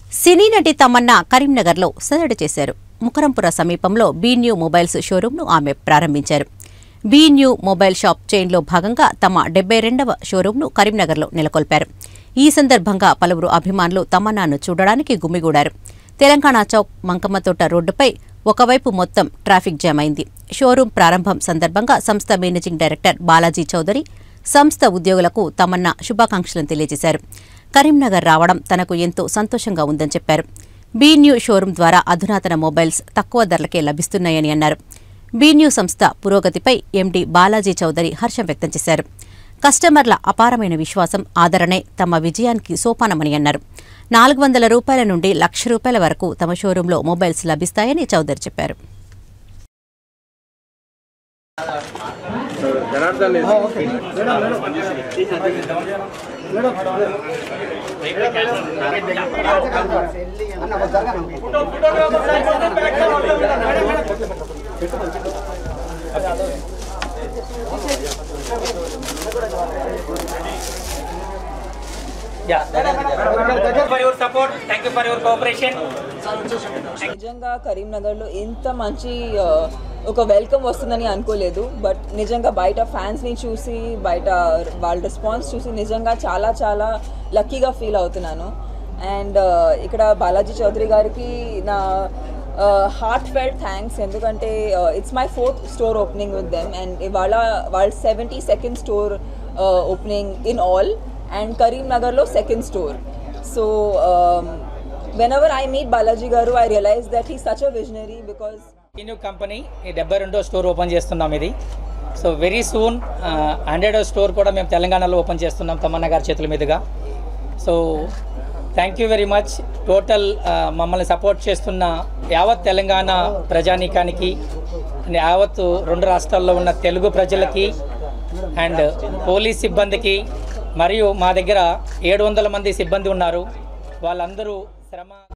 సినీ నటి తమన్నా కరీంనగర్లో సందడి చేశారు ముకరంపుర సమీపంలో బీ న్యూ మొబైల్స్ షోరూంను ఆమె ప్రారంభించారు బీ న్యూ మొబైల్ షాప్ చైన్లో భాగంగా తమ డెబ్బై రెండవ షోరూంను కరీంనగర్లో నెలకొల్పారు ఈ సందర్భంగా పలువురు అభిమానులు తమన్నాను చూడడానికి గుమిగూడారు తెలంగాణ చౌక్ మంకమ్మతోట రోడ్డుపై ఒకవైపు మొత్తం ట్రాఫిక్ జామ్ అయింది షోరూం ప్రారంభం సందర్భంగా సంస్థ మేనేజింగ్ డైరెక్టర్ బాలాజీ చౌదరి సంస్థ ఉద్యోగులకు తమన్నా శుభాకాంక్షలను తెలియజేశారు కరీంనగర్ రావడం తనకు ఎంతో సంతోషంగా ఉందని చెప్పారు బీ న్యూ షోరూం ద్వారా అధునాతన మొబైల్స్ తక్కువ ధరలకే లభిస్తున్నాయని అన్నారు బీ న్యూ సంస్థ పురోగతిపై ఎండీ బాలాజీ చౌదరి హర్షం వ్యక్తం చేశారు కస్టమర్ల అపారమైన విశ్వాసం ఆదరణే తమ విజయానికి సోపానమని అన్నారు నాలుగు వందల రూపాయల నుండి లక్ష రూపాయల వరకు తమ షోరూంలో మొబైల్స్ లభిస్తాయని చౌదరి చెప్పారు Janardhan Yeah. Thank you for your support. Thank you for your cooperation. నిజంగా కరీంనగర్లో ఇంత మంచి ఆ, ఒక వెల్కమ్ వస్తుందని అనుకోలేదు బట్ నిజంగా బయట ఫ్యాన్స్ని చూసి బయట వాళ్ళ రెస్పాన్స్ చూసి నిజంగా చాలా చాలా లక్కీగా ఫీల్ అవుతున్నాను అండ్ ఇక్కడ బాలాజీ చౌదరి గారికి నా హార్ట్ ఫెల్ట్ థ్యాంక్స్ ఎందుకంటే it's my fourth store opening with them and ఇవాళ వాళ్ళ seventy second store opening in all and కరీంనగర్లో second store so whenever I meet Balaji Garu, I realize that he's such a visionary because ఈ new company ఈ డెబ్బై రెండో store open చేస్తున్నాం ఇది so very soon hundred store కూడా మేము తెలంగాణలో ఓపెన్ చేస్తున్నాం తమన్న గారి చేతుల మీదుగా so thank you very much total మమ్మల్ని సపోర్ట్ చేస్తున్న యావత్ తెలంగాణ ప్రజానీకానికి యావత్ రెండు రాష్ట్రాల్లో ఉన్న తెలుగు ప్రజలకి అండ్ పోలీస్ సిబ్బందికి మరియు మా దగ్గర ఏడు వందల మంది సిబ్బంది ఉన్నారు వాళ్ళందరూ శ్రమ